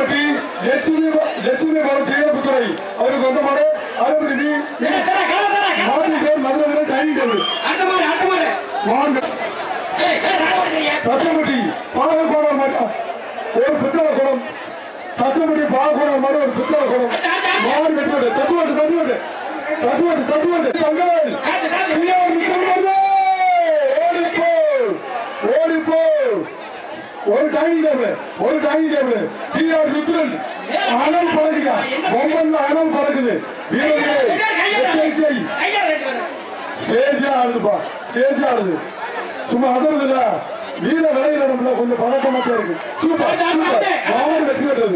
மாவட்டப்பட்டி லட்சுமி லட்சுமி பவன் தீரப்புத்துறை அவருக்கு வந்த மாடு அதேபடி நீ மாவட்ட பேர் மதுரை டைனிங் டேபிள் வாங்க தச்சம்பட்டி பாகக்கோணம் மாட்டா ஒரு பித்தளை குடம் தச்சம்பட்டி பாகக்கோணம் மாடு ஒரு பித்தளை குடம் மாடு வெட்டுவாடு தட்டுவாடு தட்டுவாடு தட்டுவாடு தட்டுவாடு தங்கள் பிள்ளையார் நிற்கிறது ஓடிப்போ ஓடிப்போ ஒரு டைனிங் டேபிள் ஒரு டைனிங் டேபிள் டிஆர் ருத்ரன் அனல் பறக்குதா பொம்மன்ல அனல் பறக்குது வீரர்களே எச்சரிக்கை ஸ்டேஜ் ஆடுதுப்பா ஸ்டேஜ் ஆடுது சும்மா அதறது இல்ல வீர விளையில நம்மள கொஞ்சம் பதக்கமா தான் இருக்கு சூப்பர் சூப்பர் மாவன் வெற்றி பெற்றது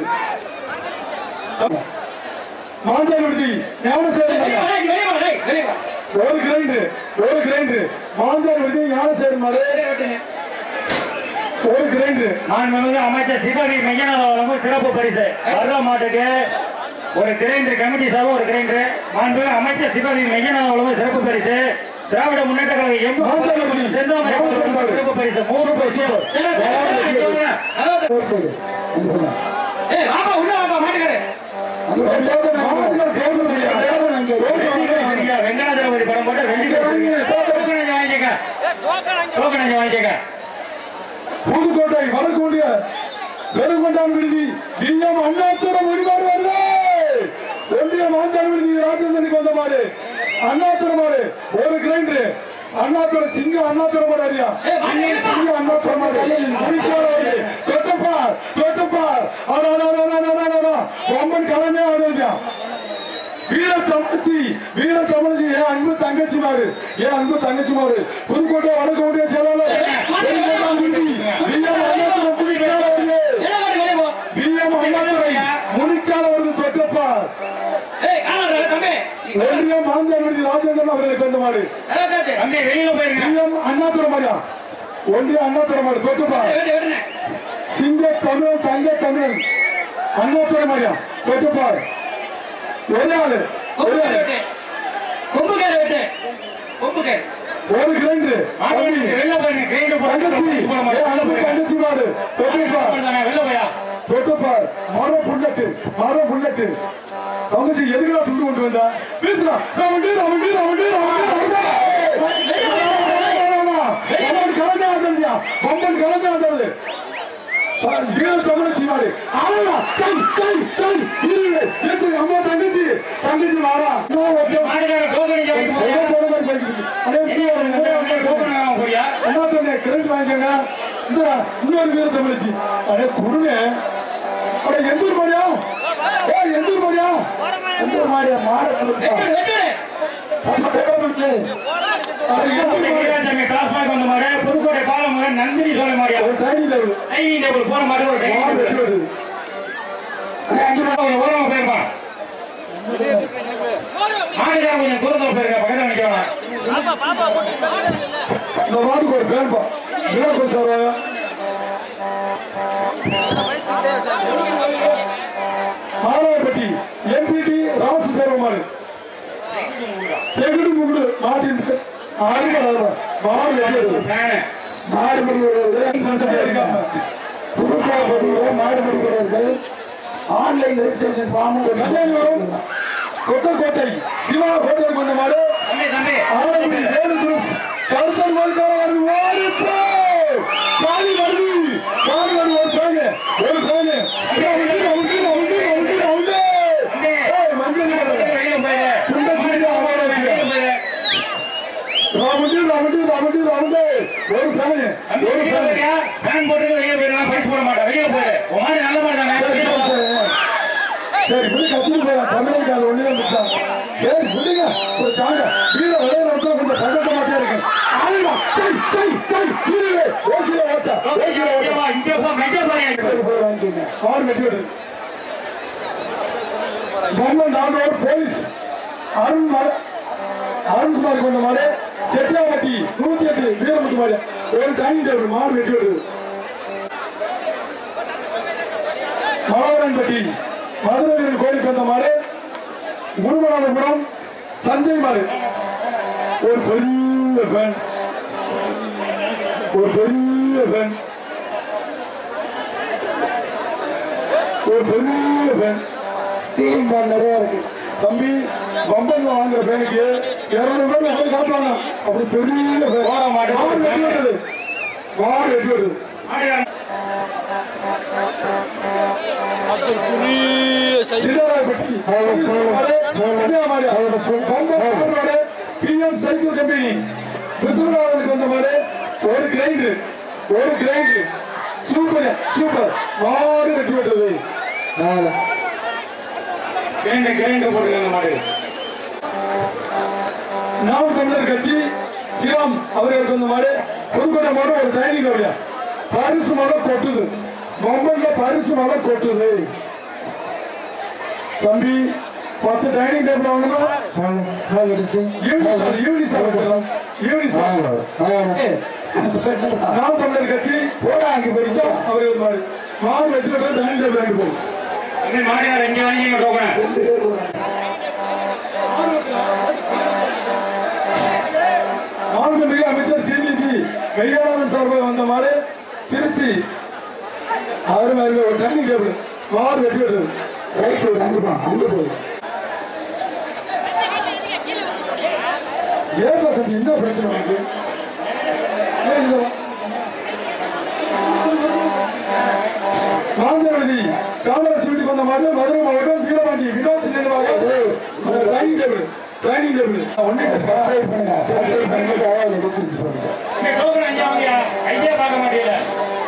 மாஞ்சாலுடி ஞானசேகரன் ஐயா. ஒரு கிரைண்டர் ஒரு கிரைண்டர் மாஞ்சாலுடி ஞானசேகரன் மாடு ஒரு கிரைண்டர் மாண்புமிகு அமைச்சர் சிவகி மெய்யநாத வழங்கும் சிறப்பு பரிசு வர்ற மாட்டுக்கு ஒரு கிரைண்டர் கமிட்டி சார்பா ஒரு கிரைண்டர் மாண்புமிகு அமைச்சர் சிவகி மெய்யநாத வழங்கும் சிறப்பு பரிசு திராவிட முன்னேற்ற கழக எம் மாவட்ட செந்தாமரை அவர்களுக்கு சிறப்பு பரிசு மூணு பரிசு ஒரு சொல்லு. அனுப்புங்க. மாவட்டத்தில் பேசுறது இல்லையா? சரியா, வெங்கடாஜலபதி படம் போட்டு வெள்ளி டோக்கன் அஞ்சு வாங்கிக்கங்க டோக்கன் அஞ்சு வாங்கிக்கங்க புதுக்கோட்டை வடக்குண்டிய பெருங்கொண்டான் விடுதி டிஎம் அண்ணாத்துறம் வழிபாடு வருது ஒன்றிய மாஞ்சால் விடுதி ராஜேந்திரனுக்கு வந்த மாடு அண்ணாத்துறம் மாடு ஒரு கிரைண்டர் அண்ணாத்துறை சிங்கம் அண்ணாத்துறம் மாடு அறியா சிங்கம் அண்ணாத்துறம் மாடு குறிக்கோள் வருது தொட்டப்பார் தொட்டப்பார் பொம்மன் கலமே ஆடுறியா வீர தமிழ்ச்சி வீர தமிழ்ச்சி என் அன்பு தங்கச்சி மாறு என் அன்பு தங்கச்சி மாறு புதுக்கோட்டை வடக்கு ஒன்றிய செயலாளர் பெருங்கொண்டான் விடுதி டிஎம் அண்ணாத்துறை புலிக்கால வருது பிஎம் அண்ணாதுரை முனிக்கால வருது தொட்டப்பார் ஒன்றியம் மாஞ்சால்வடி ராஜேந்திரன் அவர்களுக்கு வந்த மாடு தம்பி வெளியில போயிருங்க பிஎம் அண்ணாதுரை மாடியா ஒன்றிய அண்ணாதுரை மாடு தொட்டப்பார் சிங்க தமிழ் தங்க தமிழ் அண்ணாதுரை மாடியா தொட்டப்பார் ஒரே ஆளு ஒரே ஆளு கொம்புக்கார வெட்டு கொம்புக்கார ஒரு கிரைண்டர் வெளில போயிருங்க கிரைண்ட் தங்கச்சி என் அன்பு தங்கச்சி மாடு தொட்டப்பார் வெளில போயா தொட்டப்பார் மர புல்லட்டு மர புல்லட்டு தங்கச்சி எதுக்குடா துண்டு கொண்டு வந்தா பேசுறா round round round round Bomman கலந்து ஆடுறதுயா பொம்மன் கலந்து ஆடுறது வீர தமிழச்சி மாடு ஆளா கை கை கை இரு பேசு அம்மா தங்கச்சி தங்கச்சி மாறா நான் ஒருத்த மாடுகார டோக்கன் இங்க வாங்கி போயா ஒரே போன மாதிரி போய்க்கிட்டு அடே இப்படி ஒரே ஒரு ஒரே டோக்கன் வாங்க போயா என்ன சொன்னேன் கிரெடிட் வாங்கிக்கோங்க இந்த இன்னொரு வீர தமிழச்சி அடே குடுங்க அடே எந்தூர் மாடியா ஏ எந்தூர் மாடியா எந்தூர் மாடியா மாட கலப்பா நம்ம பேர விட்டு அடே எந்தூர் மாடியா தம்பி டாஸ்மாக் வந்த மாதிரி புதுக்கோட்டை பாலம் மாதிரி நந்தினி சொல்ல மாதிரியா ஒரு டைனி லெவல் டைனிங் டேபிள் போற மாதிரி ஒரு மாடு டைனிங் வெட்டி வருது அஞ்சு ரூபா கொஞ்சம் ஓரமா போயிருப்பான் மாடுகார கொஞ்சம் தூரத்துல போயிருக்கா பக்கத்துல நிக்கலாம் இந்த மாட்டுக்கு ஒரு பேன்பா விழா கொடுத்தாரு மாணவப்பட்டி எம்பிடி ராசு சேரமாடு செகுடு முகுடு மாட்டின் ஆறு மாடு வெட்டியது மாடு முடிவுகள் புதுசாக பதிவுகளை மாடு முடிவுகள் online registration form Kothakottai Siva hotel கொண்ட மாடு தம்பி தம்பி ஆரம்பி வேலு குரூப்ஸ் கருத்தன் வருகிற வருது ஓடி போ காலி வருது காலி வருது ஒரு பேனு ஒரு fan round round round round round ஏய் மஞ்சள் நிறம். வெளியில போயிரு சுண்ட சுண்ட அமர வெளியில வைக்க. போயிரு ரவுண்டு ரவுண்டு ரவுண்டு ரவுண்டு ஒரு பேனு தம்பி ஒரு வெளியில பேனு போயியா ஃபேன் போட்டு வெளியில போயிடலாம் பைக் போட மாட்டேன் வெளியில போயிரு உன் மாதிரி நல்ல மாதிரி தானே சரி வெளியில போ. சரி, சரி இப்படி கத்திட்டு போயா தமிழுக்கு அது ஒண்ணே மிச்சம் சரி விடுங்க ஒரு தாங்க வீர விளையாட கொஞ்சம் பதட்டமாட்டே இருக்கு ஆளுமா கை கை கை வீரே ஓசில ஓட்ட ஓசில இங்க ஓட்ட வா, இங்க போ, மெஜ பாருங்க. சரி போய் வாங்கிக்கோங்க ஆறு வெட்டி விடு கவர்மெண்ட் ஆண்டோர் போலீஸ் அருண் மர அருண்குமார் கொண்ட மாடு செட்டியாவட்டி நூத்தி எட்டு வீரமுத்து மாடு ஒரு டைனிங் டேபிள் மாடு வெட்டி விடு மலவரன்பட்டி மதுரை வீரன் கோயிலுக்கு வந்த மாடு குருமநாதபுரம் சஞ்சய் மாடு ஒரு பெரிய ஃபேன் ஒரு பெரிய ஃபேன் ஒரு பெரிய ஃபேன் சீலிங் ஃபேன் நிறைய இருக்கு தம்பி பம்பன்ல வாங்குற ஃபேனுக்கு இருநூறு ரூபாய் போய் காட்டுவாங்க அப்படி பெரிய ஃபேன் போட மாட்டேன். மாடு வெட்டி வருது மாடு வெட்டி வருது Chinnarayapatti Kanyakumari PM cycle company விஸ்வநாதனுக்கு வந்த மாதிரி ஒரு கிரைண்டர் ஒரு கிரைண்டர் சூப்பர் சூப்பர் மாடு வெட்டி விட்டது கிரைண்டர் கிரைண்டர் போட்டுருக்காங்க மாடு நாம் தமிழர் கட்சி சிவம் அவர்களுக்கு வந்த மாதிரி புதுக்கோட்டை மாடு ஒரு டைனிங் டேபிள் பரிசு மழை கொட்டுது பொம்பல்ல பரிசு மழை கொட்டுது தம்பி பத்து டைனிங் டேபிள் வாங்கணும் ஈவினிங் சார் ஈவினிங் சார் வைக்கலாம். ஈவினிங் சார் நாம் தமிழர் கட்சி போடா அங்கே போயிடுச்சா அவர்கள் மாடு மாடு வெற்றி பெற்ற டைனிங் டேபிள் வாங்கி போகும் இங்க மாடியார் இங்க வாங்கிங்க டோக்கன் மாண்புமிகு அமைச்சர் சிஜிபி கையாளன் சார்பாக வந்த மாடு திருச்சி அருமை அருமை ஒரு டைனிங் டேபிள் மாடு வெற்றி பெற்றது ரைட் சைடு கண்டிப்பா அங்கே போய் ஏன் தம்பி என்ன பிரச்சனை உனக்கு ஏன் இது மாந்தவதி காமராஜ் வீட்டுக்கு வந்த மாதிரி மதுரை மாவட்டம் வீரபாண்டி வினோத் நினைவாக டைனிங் டேபிள் டைனிங் டேபிள் ஒன்னே சப்ஸ்கிரைப் பண்ணுங்க சப்ஸ்கிரைப் பண்ணிட்டு அதாவது எடிஷன்ஸ் பண்ணுங்க இங்க டோக்கன் அஞ்சா வாங்கியா ஐயா பார்க்க மாட்டீங்களா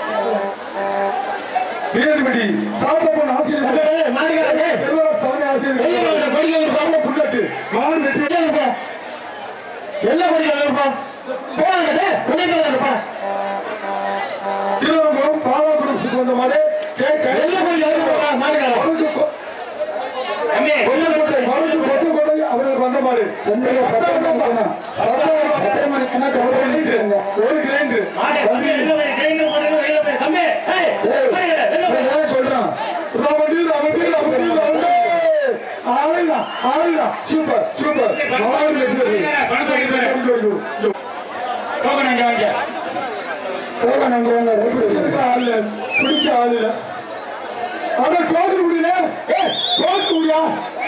வீரன்பட்டி சாத்தப்பன் ஆசிரியர் மாடுகாரே செல்வராஜ் தலைமை ஆசிரியர் புல்லட்டு மாடு வெற்றி பெற்றது. எல்லாம் படிக்கலாம் இருப்பா போவாங்க பண்ணிக்கலாம் இருப்பா திருவனந்தபுரம் பாலாபுரம் சுற்றி வந்த மாதிரி கேட்க எல்லாம் படிக்கலாம் மாடுகாரா மருந்து கொ- தம்பி கொல்லக்கோட்டை, மருந்து கொத்தக்கோட்டை அவர்களுக்கு வந்த மாதிரி சென்னையில பத்தாயிரம் ரூபாய். பத்தாயிரம் ரூபாய். பத்தே மணிக்குன்னா கவர் பண்ணிச்சுங்க ஒரு கிரைண்டர் மாடு தம்பி வெளில போய் கிரைண்டர் போட்டுங்க வெளில போய் தம்பி ஏய் வெளில வெளில போய் சொல்றான் ரவடி ரவடி ரவடி ரவடி ஆளுடா ஆளுடா சூப்பர் சூப்பர் மாடு வெற்றி பெற்றது. டோக்கன் அஞ்சா வாங்கியா போக நாங்க வாங்க ரைட் சைடு இதுக்கு ஆள் இல்ல. பிடிக்க ஆள் இல்ல. அவன் கோர்க்க முடியல ஏ கோர்க்க முடியா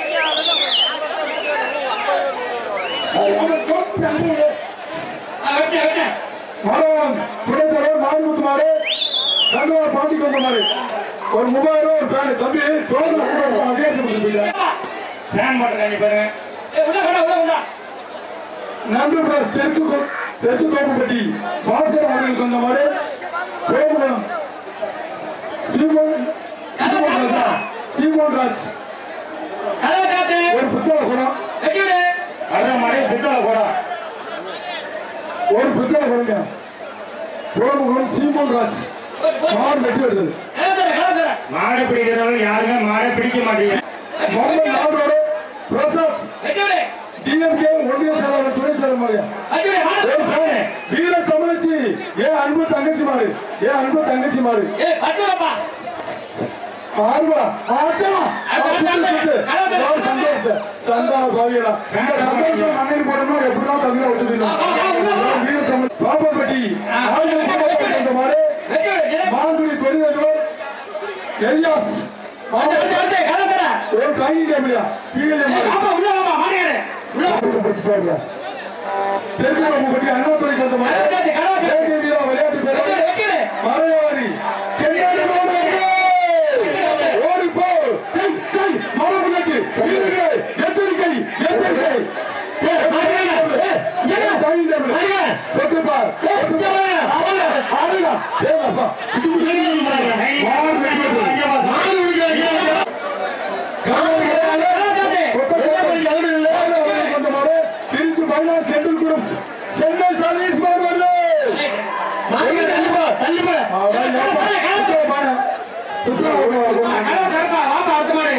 அவன் கோர்க்க முடியல. வச்சேன் வச்சேன் மரம் துணைத்தலைவர் மாரிமுத்து மாடு கண்டுவா பாண்டிக்கு வந்த மாதிரி ஒரு மூவாயிரம் ஒரு பேன் தம்பி டோக்கன் அதே கொடுத்துருப்பீங்க ஃபேன் போட்டுருக்காங்க பாருங்க ஏய் உள்ள உள்ள உள்ள உள்ள நந்து பிரஸ் தெற்கு கோ- தெற்கு கோப்பப்பட்டி பாஸ்கர் அவர்களுக்கு வந்த மாதிரி கோபுரம் சீமோன் சீமோன் ராஜா, சீமோன் ராஜ் ஹலோ காத்து ஒரு புத்தக குணம் வெட்டி விடு வர்ற மாதிரி பித்தளை போடா ஒரு புத்தக குழந்தைங்க கோபுரம் சீமோன் ராஜ் மாடு வெட்டி வருது கலந்துற கலந்துற மாடு பிடிக்கிறவங்க யாருமே மாடை பிடிக்க மாட்டீங்க முகமது நாடோட பிரசாத் வெட்டி விடு டிஎம்கே ஒன்றிய செயலாளர் துணை செயலர் மாதிரியா வெட்டி விடு மாடு ஒரு பேரு, வீர தமிழச்சி ஏன் அன்பு தங்கச்சி மாடு ஏன் அன்பு தங்கச்சி மாடு ஏய் பட்டு வாப்பா ஆறுவா ஆச்சா சந்தோஷம் சந்தா கோவிலா இந்த சந்தோஷம் மண்ணில் போடணும் எப்படிதான் தமிழ விட்டுருந்தோம் வீர தமிழ் பாப்பாப்பட்டி ஆயிரத்தி மாதிரி வெட்டி விடு இதை மாங்குடி பெரியவர் எலியாஸ் வந்து வந்து வந்து கலந்துற ஒரு டைனிங் டேபிளியா கீழே மாடு ஆமா உள்ள வாப்பா மாடியாரு உள்ள வா. படிச்சுட்டாங்க தெற்கு அண்ணாதுரைக்கு வந்த மாதிரி கலந்து கலந்து தேசிய வீரா விளையாட்டு வெட்டி விடு பேரவை வெட்டி விடு மலையாளி கென்யாடி மாடு ஓடி போ கை கை மரம் முன்னேற்று வீரர்களே எச்சரிக்கை எச்சரிக்கை ஏய், மரியாதை, ஏய், ஏன் டைனிங் டேபிள்? கொத்துப்பா, கொத்துப்பா. அவள, அவளா. ஏய், அப்பா, இது முடியாது. மாடு வெட்டி விடுறது. மாடு வெட்டி விடுறது. கொத்தக்கோட்டை அவர்களுக்கு வந்த மாடு, திருச்சி பைனா செந்தில் குரூப்ஸ் சென்னை சர்வீஸ் மாடு வருது கலந்து கலப்பா வாப்பா அடுத்த மாடு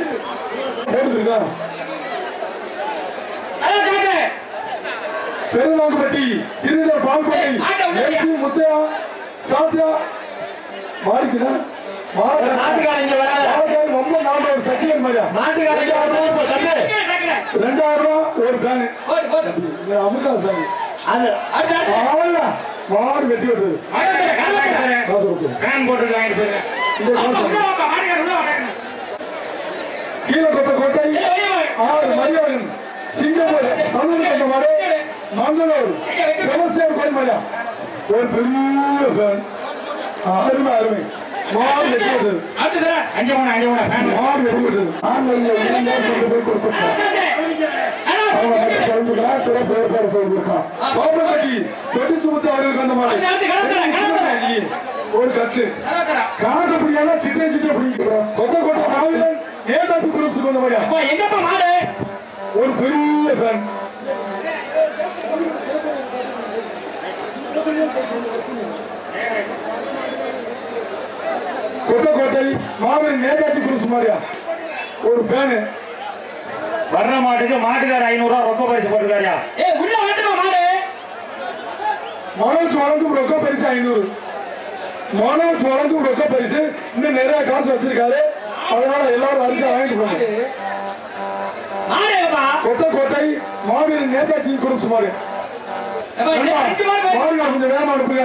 கலந்து கலந்து பெருநாகுப்பட்டி சிறிதர் பால்கோட்டை எம்சி முத்தையா சாத்தியா மாறிக்குதா நாட்டுக்காரங்க வராத மாறிக்காரு ரொம்ப நாலு ஒரு சத்தியன் மாதிரியா நாட்டுக்காரங்க வரணும் தம்பி ரெண்டாயிரம் ரூபா ஒரு ஃபேனு போடு போடு அமிர்தா சாமி அது அடுத்து அடுத்து ஆளா மாடு வெட்டி விடுறது கலந்து கலந்து காசு கொடுத்து ஃபேன் போட்டு வாங்கிட்டு போயிருங்க இந்த காசு கீழே கொத்த கோட்டை ஆறு மரியாதன் சிங்கப்பூர் சமூக கொண்ட மாடு மங்களூர் செமஸ்டியர் கோயில்மலையா ஒரு பெரிய ஃபேன் அருமை அருமை மாடு வெட்டி விட்டது அஞ்சு மூணு அஞ்சு மூணு ஃபேன் மாடு வெட்டி விட்டது ஆன்லைன்ல இளைஞர் கொண்டு போய் கொடுத்துருக்கோம் அவங்க மட்டும் தெரிஞ்சுக்கலாம் சிறப்பு ஏற்பாடு செய்திருக்கோம் பாப்பட்டி தொட்டி சுமத்து அவர்களுக்கு அந்த மாடு ஒரு கட்டு காசு பிடிக்காத சிட்டை சிட்டை பிடிக்கிறோம் கொத்த கொட்ட மாவீரன் நேதாசி குரூப்ஸ் கொண்ட மாடியா எங்கப்பா மாடு ஒரு பெரிய ஃபேன் கொத்தக்கோட்டை மாவீரன் நேதாஜி குரூப்ஸ் மாடியா ஒரு ஃபேனு வர்ற மாட்டுக்கு மாட்டுக்கார ஐநூறு ரூபா ரொக்க பரிசு போட்டுக்காரியா ஏ உள்ள வந்துமா மாடு மனோஜ் வழங்கும் ரொக்க பரிசு ஐநூறு மனோஜ் வழங்கும் ரொக்க பரிசு இன்னும் நிறைய காசு வச்சிருக்காரு அதனால எல்லாரும் அரிசி வாங்கிட்டு போங்க மாடுப்பா கொத்தக்கோட்டை மாவீரன் நேதாஜி குரூப்ஸ் மாடு மாடுங்க கொஞ்சம் வேகமா அனுப்புங்க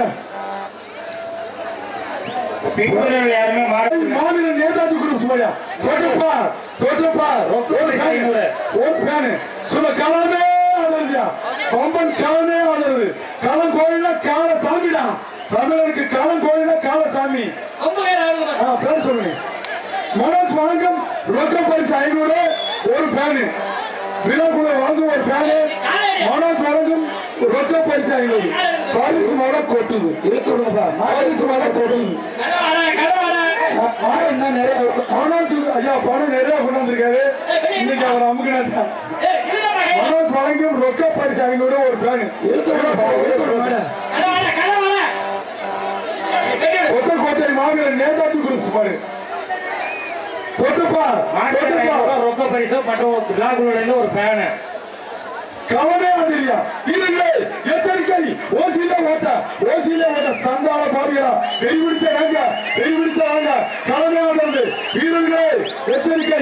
பின்புறவில் யாருமே மாடு மாவீரன் நேதாஜி குரூப்ஸ் மாடியா தொட்டுப்பா தொட்டுப்பா ஒரு ஃபேனு ஒரு ஃபேனு சும்மா களமே ஆதரதியா கொம்பன் களமே ஆதரது களம் கோயில கால சாமிடா தமிழருக்கு களம் கோயில கால சாமி ஆ, பேர் சொல்லுங்க மனோஜ் வழங்கும் ரொக்க பரிசு ஐநூறு ஒரு ஃபேனு விழாக்குள்ள வழங்கும் ஒரு ஃபேனு மனோஜ் வழங்கும் ரொக்க பரிசு ஐநூறு பரிசு மழை கொட்டுது இருக்குதுப்பா பரிசு மழை கொட்டுது மாடு இன்னும் நிறைய இருக்கு. மனோஜ் ஐயா பணம் நிறைய கொண்டாந்துருக்காரு இன்னைக்கு அவர் அமுக்கினா மனோஜ் வழங்கும் ரொக்க பரிசு ஐநூறு ஒரு ஃபேனு இருக்குதுப்பா, இருக்குது மாடு. ஒத்தக்கோட்டை மாவீரன் நேதாஜி குரூப்ஸ் பாரு தொட்டுப்பா மாட்டுக்கார தொட்டுப்பா ஐநூறு ரூபா ரொக்க பரிசு மற்றும் பிளாக்குள்ள இருந்து ஒரு ஃபேனு கவனே வந்திரியா இதுங்களே எச்சரிக்கை ஓசியில ஓட்ட ஓசியில ஓட்ட சந்தான பாருங்களா வெறி பிடிச்ச வாங்க வெறி பிடிச்ச வாங்க கவனே வந்தது வீரர்களே எச்சரிக்கை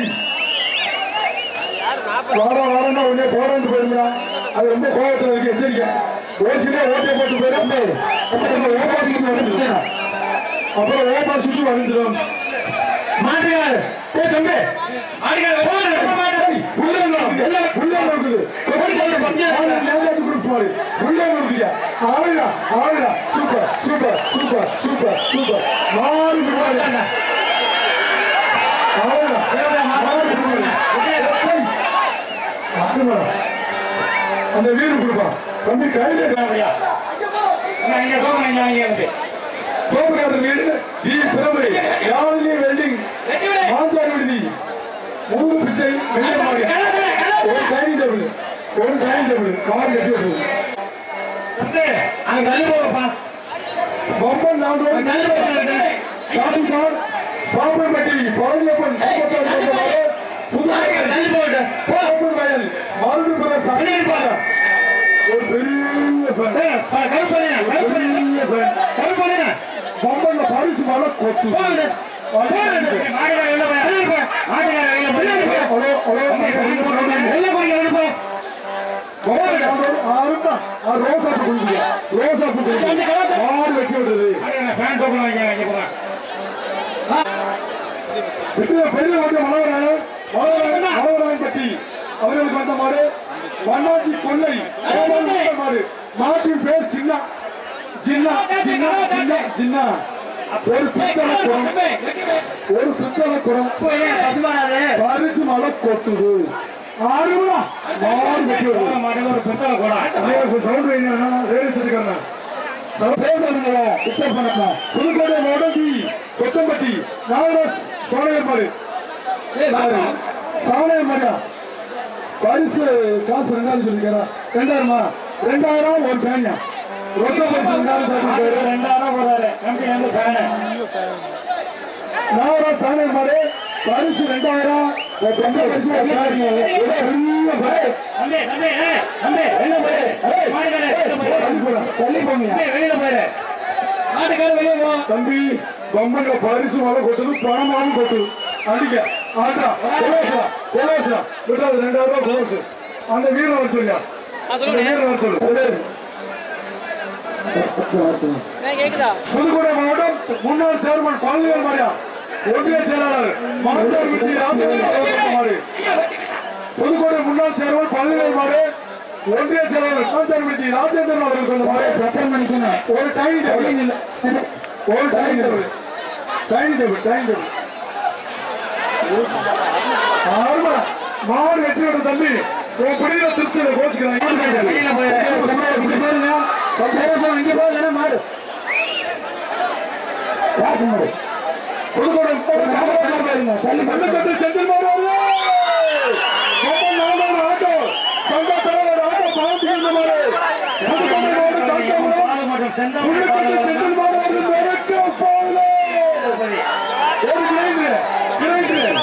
வார வாரம் உடனே போராண்டு போயிருந்தா அது ரொம்ப கோபத்துல இருக்கு எச்சரிக்கை ஓசியிலே ஓட்டை போட்டு போயிடும் அப்புறம் ஓபாசிட்டு வந்துடும் அப்புறம் ஓபாசிட்டு வந்துடும் மாட்டுக்கார் ஏய் தம்பி உள்ள இருக்குது. எல்லாம் உள்ள இருக்குது. ஆளுங்க நேதாஜி groups மாதிரி. உள்ள இருக்குதுயா. ஆளுடா, ஆளுடா. Super, super, super, super, super. மாறி விடுவாரு. ஆளுடா. மாறி விடுவாரு. ஏய். ஆளுடா. அந்த வீடு கொடுப்பா தம்பி கையில இங்க போங்க இங்க இங்க வந்து தோப்புக்காத வீடு ஈ பிரபு யாழினி வெல்டிங் மாஞ்சாடி விடுதி மூணு பிச்சை வெள்ளை மாடி ஒரு டைனிங் டேபிள் ஒரு டைனிங் டேபிள் கார் கட்டி விட்டுருது அங்க தள்ளி போகப்பா பம்பன் நாடு காட்டுக்கார் பாம்பன்பட்டி பழனியப்பன் புது தள்ளி போட்டு பாம்பன் வயல் மருந்துபுர சனி ஒரு பெரிய fan. கருப்பணியா பெரிய fan. கருப்பணியா பம்பன்ல பரிசு மலை கொத்து மாடுகார வெளில போய் மாடுகார வெளில போய் ஹலோ ஹலோ வெளில போய் வெளில ரோசா குடிங்க ரோசா குடிங்க மாடு வெட்டி விடுறது ஃபேன் டோக்கன் வாங்கி வாங்கி போங்க பெரிய பெரிய வண்டி மலவராயன் மலவராயன் மலவராயன் பட்டி அவர்களுக்கு வந்த மாடு வண்ணாச்சி கொள்ளை கோபால் வந்த மாடு மாட்டின் பேர் சின்ன சின்ன சின்ன சின்ன சின்ன ஒரு பித்தளை குடம் ஒரு பித்தளை குடம் பரிசு மலை கொட்டுது ஆறுங்களா மாடு வெட்டி விடுறது மாடுல ஒரு பித்தளை கூட சவுண்ட் வைங்க ரேடியோ சொல்லிக்கிறேன் பேசுறீங்க டிஸ்டர்ப் பண்ணப்பா புதுக்கோட்டை மாவட்டம் கொத்தம்பட்டி நாகராஜ் சோழையர் மாடு சவணையர் மாடியா பரிசு காசு ரெண்டாயிரம் சொல்லிக்கிறேன் ரெண்டாயிரமா ரெண்டாயிரம் ஒரு பேனியா ரொக்க பரிசு ரெண்டாயிரம் சொல்லிருக்காரு ரெண்டாயிரம் போறாரு கம்பெனி வந்து ஃபேனு நாகராஜ் சவணையர் மாடு பரிசு ரெண்டாயிரம் ஒரு ரொக்க பரிசு ஒரு பேனியா. ஒரு பெரிய பரிசு. தம்பி தம்பி ஏய் தம்பி வெளில போய் ஏய், மாடுகார வெளில போய் தள்ளி போடா, தள்ளி போங்க தம்பி, வெளியில போயிரு மாட்டுக்கார வெளியே போ தம்பி பொம்மன்ல பரிசு மழை கொட்டுது பணமாவும் கொட்டுது அடிக்க ஆட்டா கொலோசா கொலோசா விட்டாது ரெண்டாயிரம் ரூபாய் கொலோசு அந்த வீரன் வர சொல்லியா அந்த வீரன் வர சொல்லு கேக்குதா புதுக்கோட்டை மாவட்டம் முன்னாள் சேர்மன் பழனியர் மாரியா ஒன்றிய செயலாளர் மாந்தர் விதி ராமச்சந்திரன் புதுக்கோட்டை முன்னாள் செயலர் பழனிலை மாறு ஒன்றிய செயலாளர் மாந்தர் விதி ராஜேந்திரன் அவர்கள் கொண்ட மாறு சட்டம் பண்ணிக்கணும் ஒரு டைம் டேபிள் ஒரு time table time table time table ஆமா மாடு வெற்றி விட தம்பி உன் பிடியில திருப்தியில கோச்சுக்கிறேன் வெளியில போய் இங்க பாருங்க சந்தோஷம் இங்க பாருங்க மாடு ராசு மாடு புதுக்கோட்டை பாருங்க தள்ளி கண்டுகட்டு செந்தில் மாடு நாலாவது ஆட்டோ சங்க தலைவர் ஆட்டோ பாலத்துக்கு மாடு புதுக்கோட்டை மாடு தஞ்சாவூர் பாலு மற்றும் செந்தமிழ் உள்ளுக்கட்டு பாலு செந்தில் மாடு வந்து நொறுக்க போகுது திருப்பதி. ஒரு கிரைண்டர் கிரைண்டர்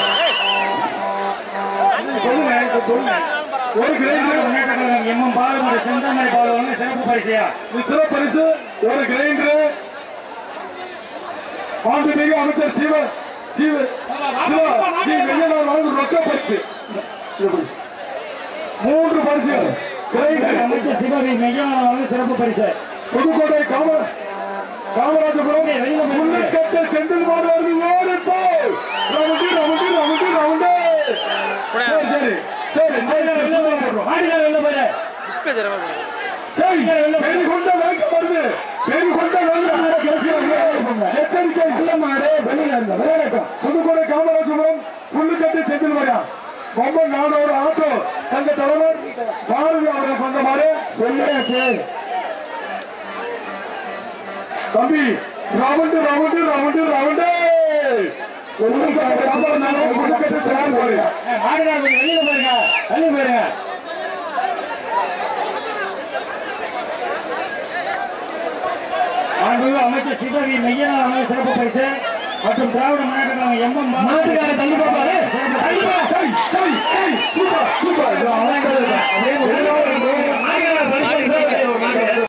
சொல்லுங்க இப்ப சொல்லுங்க ஒரு கிரைண்டர் முன்னேற்ற கழகம் எம்எம் பாலு மற்றும் செந்தமிழ் பாலு வந்து சிறப்பு பரிசையா சிறப்பு பரிசு ஒரு கிரைண்டர் மாண்புமிகு அமைச்சர் சிவ சிவ சிவா டி வெள்ளனார் வழங்கும் ரொக்க பரிசு மூன்று பரிசுகள் கிரைண்டர் அமைச்சர் சிவகை மெய்யானவர் வந்து சிறப்பு பரிசு புதுக்கோட்டை காம காமராஜபுரம் முள்ளுக்கட்டு செந்தில் மாடு வருது ஓடி போ ரவுண்டு ரவுண்டு ரவுண்டு ரவுண்டு சரி சரி சரி சரி வெளில போயிரு. மாடிக்கார வெளில போயிரு. சரி பெரிய கொண்ட வேகம் வருது பெரிய கொண்ட வேகம் எச்சரிக்கை நல்ல மாடு வெளியில இருந்த விளையாடட்டும் புதுக்கோட்டை காமராஜபுரம் புல்லுக்கட்டு செந்தில் மரியா ரொம்ப நாடோட ஆட்டோ சங்க தலைவர் பாரதி அவர்கள் கொண்ட மாடு சொல்லியாச்சு தம்பி round round round round Pudukkottai Kamarajapuram புல்லுக்கட்டு செந்தில் மரியா ஏய், மாடிக்கார கொஞ்சம் வெளியில போயிருங்க தள்ளி போயிருங்க மாண்புமிகு அமைச்சர் சிவகை மெய்யானவர் வந்து சிறப்பு பரிசு மற்றும் திராவிட முன்னேற்ற கழகம் எம்எம் மாட்டுக்கார தள்ளி